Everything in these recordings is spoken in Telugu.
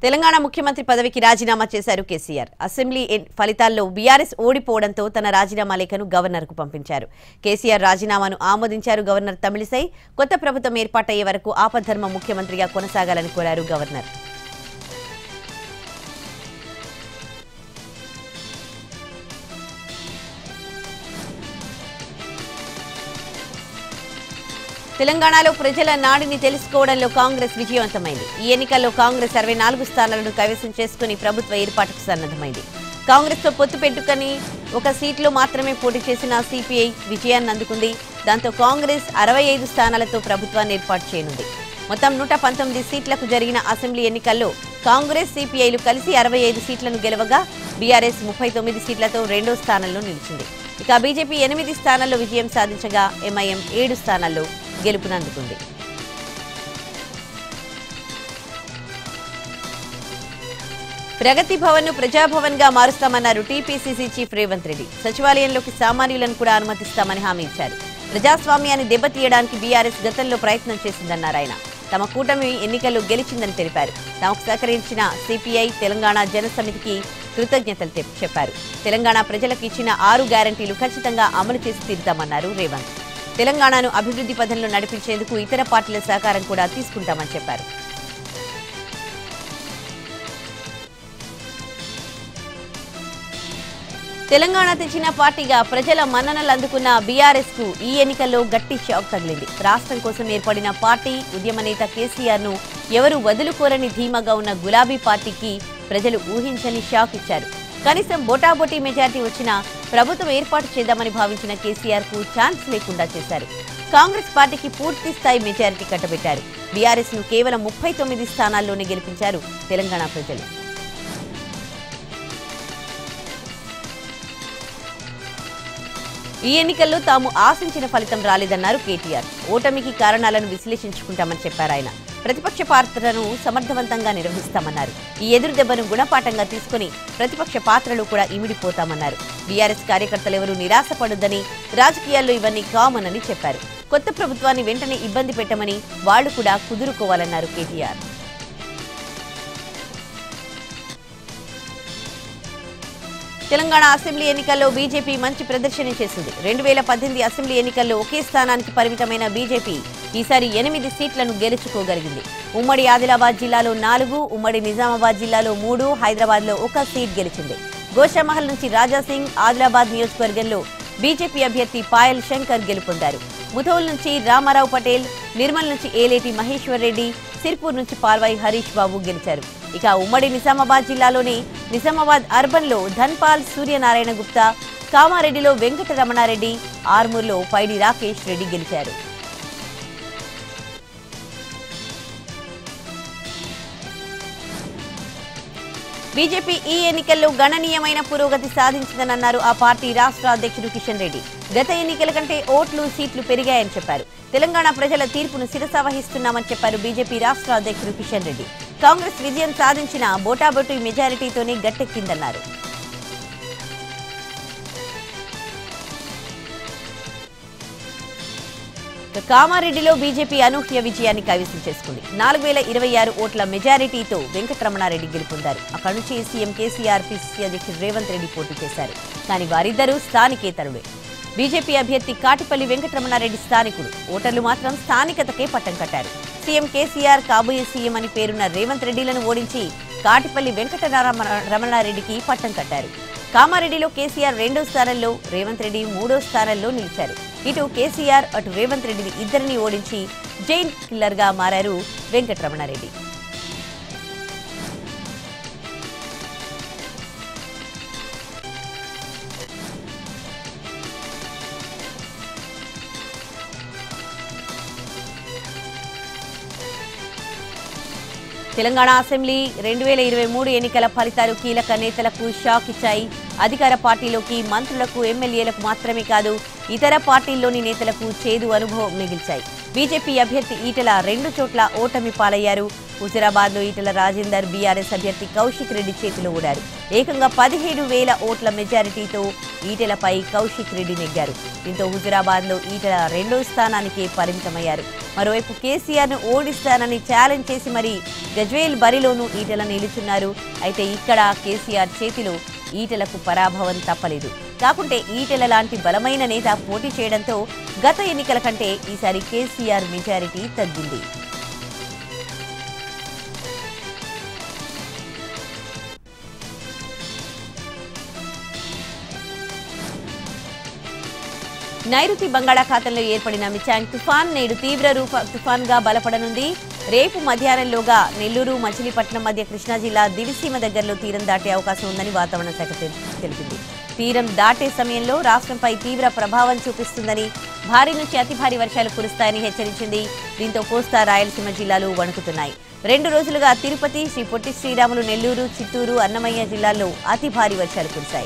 తెలంగాణ ముఖ్యమంత్రి పదవికి రాజీనామా చేశారు కేసీఆర్ అసెంబ్లీ ఎన్- ఫలితాల్లో బీఆర్ఎస్ ఓడిపోవడంతో తన రాజీనామా లేఖను గవర్నర్కు పంపించారు కేసీఆర్ రాజీనామాను ఆమోదించారు గవర్నర్ తమిళిసై కొత్త ప్రభుత్వం ఏర్పాటయ్యే వరకు ఆపద్ధర్మ ముఖ్యమంత్రిగా కొనసాగాలని కోరారు గవర్నర్ తెలంగాణలో ప్రజల నాడిని తెలుసుకోవడంలో కాంగ్రెస్ విజయవంతమైంది ఈ ఎన్నికల్లో కాంగ్రెస్ అరవై నాలుగు స్థానాలను కైవసం చేసుకుని ప్రభుత్వ ఏర్పాటుకు సన్నద్ధమైంది కాంగ్రెస్ తో పొత్తు పెట్టుకుని ఒక సీట్లో మాత్రమే పోటీ చేసిన సిపిఐ విజయాన్ని అందుకుంది దాంతో కాంగ్రెస్ అరవై ఐదు స్థానాలతో ప్రభుత్వాన్ని ఏర్పాటు చేయనుంది మొత్తం నూట పంతొమ్మిది సీట్లకు జరిగిన అసెంబ్లీ ఎన్నికల్లో కాంగ్రెస్ సిపిఐలు కలిసి అరవై ఐదు సీట్లను గెలవగా బీఆర్ఎస్ ముప్పై తొమ్మిది సీట్లతో రెండో స్థానంలో నిలిచింది ఇక బీజేపీ ఎనిమిది స్థానాల్లో విజయం సాధించగా ఎంఐఎం ఏడు స్థానాల్లో గెలుపునందుకుంది ప్రగతి భవన్ ను ప్రజాభవన్ గా మారుస్తామన్నారు టీపీసీసీ చీఫ్ రేవంత్ రెడ్డి సచివాలయంలోకి సామాన్యులను కూడా అనుమతిస్తామని హామీ ఇచ్చారు ప్రజాస్వామ్యాన్ని దెబ్బతీయడానికి బీఆర్ఎస్ గతంలో ప్రయత్నం చేసిందన్నారు ఆయన తమ కూటమి ఎన్నికల్లో గెలిచిందని తెలిపారు తమకు సహకరించిన సిపిఐ తెలంగాణ జనసమితికి కృతజ్ఞతలు తెప్- చెప్పారు తెలంగాణ ప్రజలకు ఇచ్చిన ఆరు గ్యారంటీలు ఖచ్చితంగా అమలు చేసి తీరుతామన్నారు రేవంత్ తెలంగాణను అభివృద్ధి పథంలో నడిపించేందుకు ఇతర పార్టీల సహకారం కూడా తీసుకుంటామని చెప్పారు తెలంగాణ తెచ్చిన పార్టీగా ప్రజల మన్ననలు అందుకున్న బీఆర్ఎస్ కు ఈ ఎన్నికల్లో గట్టి షాక్ తగిలింది రాష్ట్రం కోసం ఏర్పడిన పార్టీ ఉద్యమ నేత కేసీఆర్ ను ఎవరు వదులుకోరని ధీమాగా ఉన్న గులాబీ పార్టీకి ప్రజలు ఊహించని షాక్ ఇచ్చారు కనీసం బోటాబోటీ మెజార్టీ వచ్చినా ప్రభుత్వం ఏర్పాటు చేద్దామని భావించిన కేసీఆర్ కు ఛాన్స్ లేకుండా చేశారు కాంగ్రెస్ పార్టీకి పూర్తి స్థాయి మెజారిటీ కట్టబెట్టారు బీఆర్ఎస్ ను కేవలం ముప్పై తొమ్మిది స్థానాల్లోనే గెలిపించారు తెలంగాణ ప్రజలు ఈ ఎన్నికల్లో తాము ఆశించిన ఫలితం రాలేదన్నారు కేటీఆర్ ఓటమికి కారణాలను విశ్లేషించుకుంటామని చెప్పారు ఆయన ప్రతిపక్ష పాత్రను సమర్థవంతంగా నిర్వహిస్తామన్నారు ఈ ఎదురు దెబ్బను గుణపాఠంగా తీసుకుని ప్రతిపక్ష పాత్రలు కూడా ఇమిడిపోతామన్నారు బీఆర్ఎస్ కార్యకర్తలు ఎవరూ నిరాశపడొద్దని రాజకీయాల్లో ఇవన్నీ కామన్ అని చెప్పారు కొత్త ప్రభుత్వాన్ని వెంటనే ఇబ్బంది పెట్టమని వాళ్లు కూడా కుదురుకోవాలన్నారు కేటీఆర్ తెలంగాణ అసెంబ్లీ ఎన్నికల్లో బీజేపీ మంచి ప్రదర్శన చేసింది రెండు వేల పద్దెనిమిది అసెంబ్లీ ఎన్నికల్లో ఒకే స్థానానికి పరిమితమైన బీజేపీ ఈసారి ఎనిమిది సీట్లను గెలుచుకోగలిగింది ఉమ్మడి ఆదిలాబాద్ జిల్లాలో నాలుగు ఉమ్మడి నిజామాబాద్ జిల్లాలో మూడు హైదరాబాద్లో ఒక సీట్ గెలిచింది గోషామహల్ నుంచి రాజాసింగ్ ఆదిలాబాద్ నియోజకవర్గంలో బీజేపీ అభ్యర్థి పాయల్ శంకర్ గెలుపొందారు ముథోల్ నుంచి రామారావు పటేల్ నిర్మల్ నుంచి ఏలేటి మహేశ్వర్ రెడ్డి సిర్పూర్ నుంచి పాల్వాయి హరీష్ బాబు గెలిచారు ఇక ఉమ్మడి నిజామాబాద్ జిల్లాలోని నిజామాబాద్ అర్బన్లో ధన్పాల్ సూర్యనారాయణ గుప్తా కామారెడ్డిలో వెంకట రమణారెడ్డి ఆర్మూర్లో పైడి రాకేష్ రెడ్డి గెలిచారు బీజేపీ ఈ ఎన్నికల్లో గణనీయమైన పురోగతి సాధించిందన్నారు ఆ పార్టీ రాష్ట్ర అధ్యక్షుడు కిషన్ రెడ్డి గత ఎన్నికల కంటే ఓట్లు సీట్లు పెరిగాయని చెప్పారు తెలంగాణ ప్రజల తీర్పును శిరసావహిస్తున్నామని చెప్పారు బీజేపీ రాష్ట్ర అధ్యక్షుడు కిషన్ రెడ్డి కాంగ్రెస్ విజయం సాధించిన బోటాబోటీ మెజారిటీతోనే గట్టెక్కిందన్నారు ఇక కామారెడ్డిలో బీజేపీ అనూహ్య విజయాన్ని కైవసం చేసుకుంది నాలుగు వేల ఇరవై ఆరు ఓట్ల మెజారిటీతో వెంకటరమణారెడ్డి గెలుపొందారు అక్కడి నుంచి సీఎం కేసీఆర్ పిసిసి అధ్యక్షుడు రేవంత్ రెడ్డి పోటీ చేశారు కానీ వారిద్దరూ స్థానికేతరులే బీజేపీ అభ్యర్థి కాటిపల్లి వెంకటరమణారెడ్డి స్థానికుడు ఓటర్లు మాత్రం స్థానికతకే పట్టం కట్టారు సీఎం కేసీఆర్ కాబోయే సీఎం అని పేరున్న రేవంత్ రెడ్డిలను ఓడించి కాటిపల్లి వెంకటరమణ రమణారెడ్డికి పట్టం కట్టారు కామారెడ్డిలో కేసీఆర్ రెండో స్థానంలో రేవంత్ రెడ్డి మూడో స్థానంలో నిలిచారు ఇటు కేసీఆర్ అటు రేవంత్ రెడ్డిని ఇద్దరిని ఓడించి జైన్ కిల్లర్ గా మారారు వెంకటరమణారెడ్డి తెలంగాణ అసెంబ్లీ రెండు వేల ఇరవై మూడు ఎన్నికల ఫలితాలు కీలక నేతలకు షాక్ ఇచ్చాయి అధికార పార్టీలోకి మంత్రులకు ఎమ్మెల్యేలకు మాత్రమే కాదు ఇతర పార్టీల్లోని నేతలకు చేదు అనుభవం మిగిల్చాయి బీజేపీ అభ్యర్థి ఈటల రెండు చోట్ల ఓటమి పాలయ్యారు హుజురాబాద్ లో ఈటల రాజేందర్ బీఆర్ఎస్ అభ్యర్థి కౌశిక్ రెడ్డి చేతిలో ఓడారు ఏకంగా పదిహేడు వేల ఓట్ల మెజారిటీతో ఈటలపై కౌశిక్ రెడ్డి నెగ్గారు దీంతో హుజురాబాద్ లో ఈటల రెండో స్థానానికి పరిమితమయ్యారు మరోవైపు కేసీఆర్ ను ఓడిస్తానని ఛాలెంజ్ చేసి మరి గజ్వేల్ బరిలోనూ ఈటల నిలుచున్నారు అయితే ఇక్కడ కేసీఆర్ చేతిలో ఈటలకు పరాభవం తప్పలేదు కాకుంటే ఈటెల లాంటి బలమైన నేత పోటీ చేయడంతో గత ఎన్నికల కంటే ఈసారి కేసీఆర్ మెజారిటీ తగ్గింది నైరుతి బంగాళాఖాతంలో ఏర్పడిన మిచాంగ్ తుఫాన్ నేడు తీవ్ర రూప తుఫాన్గా బలపడనుంది రేపు మధ్యాహ్నంలోగా నెల్లూరు మచిలీపట్నం మధ్య కృష్ణా జిల్లా దివిసీమ దగ్గరలో తీరం దాటే అవకాశం ఉందని వాతావరణ శాఖ తెల్- తెలిపింది తీరం దాటే సమయంలో రాష్ట్రంపై తీవ్ర ప్రభావం చూపిస్తుందని భారీ నుంచి అతి భారీ వర్షాలు కురుస్తాయని హెచ్చరించింది దీంతో కోస్తా రాయలసీమ జిల్లాలు వణుకుతున్నాయి రెండు రోజులుగా తిరుపతి శ్రీ పొట్టి శ్రీరాములు నెల్లూరు చిత్తూరు అన్నమయ్య జిల్లాల్లో అతి భారీ వర్షాలు కురిశాయి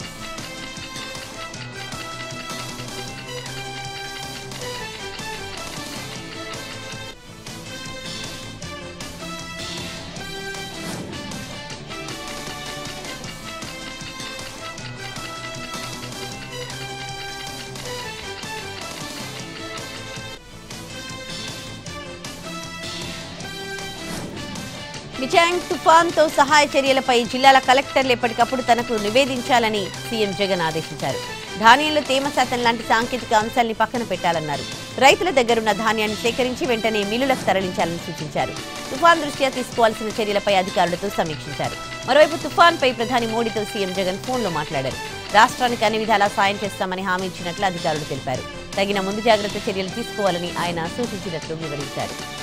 మిచాంగ్ తుఫాన్తో సహాయ చర్యలపై జిల్లాల కలెక్టర్లు ఎప్పటికప్పుడు తనకు నివేదించాలని సీఎం జగన్ ఆదేశించారు ధాన్యంలో తేమ శాతం లాంటి సాంకేతిక అంశాల్ని పక్కన పెట్టాలన్నారు రైతుల దగ్గరున్న ధాన్యాన్ని సేకరించి వెంటనే మిల్లులకు తరలించాలని సూచించారు తుఫాన్ దృష్ట్యా తీసుకోవాల్సిన చర్యలపై అధికారులతో సమీక్షించారు మరోవైపు తుఫాన్పై ప్రధాని మోడీతో సీఎం జగన్ ఫోన్లో మాట్లాడారు రాష్ట్రానికి అన్ని విధాలా సాయం చేస్తామని హామీ ఇచ్చినట్లు అధికారులు తెలిపారు తగిన ముందు జాగ్రత్త చర్యలు తీసుకోవాలని ఆయన సూచించినట్లు వివరించారు